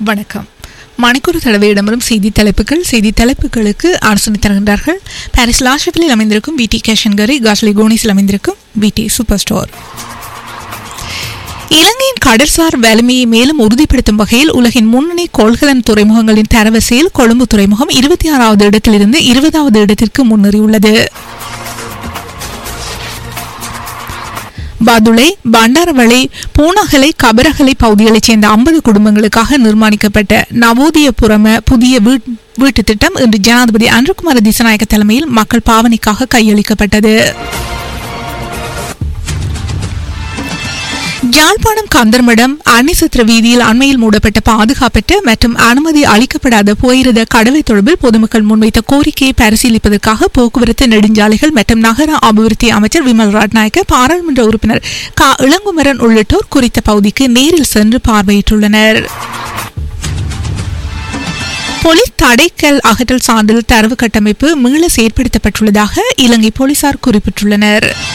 வணக்கம் மணிக்கூர் தடவை இடம்பெறும் செய்தி தலைப்புகள் செய்தி தலைப்புகளுக்கு ஆலோசனை தருகின்றார்கள் பாரிஸ் லாஷபிலில் அமைந்திருக்கும் வி டி கேஷன்கரி காஸ்லி கோனிஸில் அமைந்திருக்கும் வி டி சூப்பர் ஸ்டோர் இலங்கையின் கடற்சார் வலிமையை மேலும் உறுதிப்படுத்தும் வகையில் உலகின் முன்னணி கொள்கலன் துறைமுகங்களின் தரவரிசையில் கொழும்பு துறைமுகம் இருபத்தி ஆறாவது இடத்திலிருந்து இருபதாவது இடத்திற்கு முன்னேறியுள்ளது பதுளை பண்டாரவளை பூனகலை கபரகலை பகுதிகளைச் சேர்ந்த ஐம்பது குடும்பங்களுக்காக நிர்மாணிக்கப்பட்ட நவோதயபுரம புதிய வீட் வீட்டு திட்டம் இன்று ஜனாதிபதி அன்ருகுமார திசநாயக்க தலைமையில் மக்கள் பாவனைக்காக கையளிக்கப்பட்டது யாழ்ப்பாணம் கந்தர்மடம் அன்னிசத்திர வீதியில் அண்மையில் மூடப்பட்ட பாதுகாப்பற்ற மற்றும் அனுமதி அளிக்கப்படாத போயிருந்த கடவை தொடர்பில் பொதுமக்கள் முன்வைத்த கோரிக்கையை பரிசீலிப்பதற்காக போக்குவரத்து நெடுஞ்சாலைகள் மற்றும் நகர அபிவிருத்தி அமைச்சர் விமல் ராட்நாயக்க பாராளுமன்ற உறுப்பினர் க இளங்குமரன் உள்ளிட்டோர் குறித்த பகுதிக்கு நேரில் சென்று பார்வையிட்டுள்ளனர் போலீஸ் தடைக்கல் அகற்றல் சான்றிதழ் தரவு கட்டமைப்பு மீள செயற்படுத்தப்பட்டுள்ளதாக இலங்கை போலீசார் குறிப்பிட்டுள்ளனர்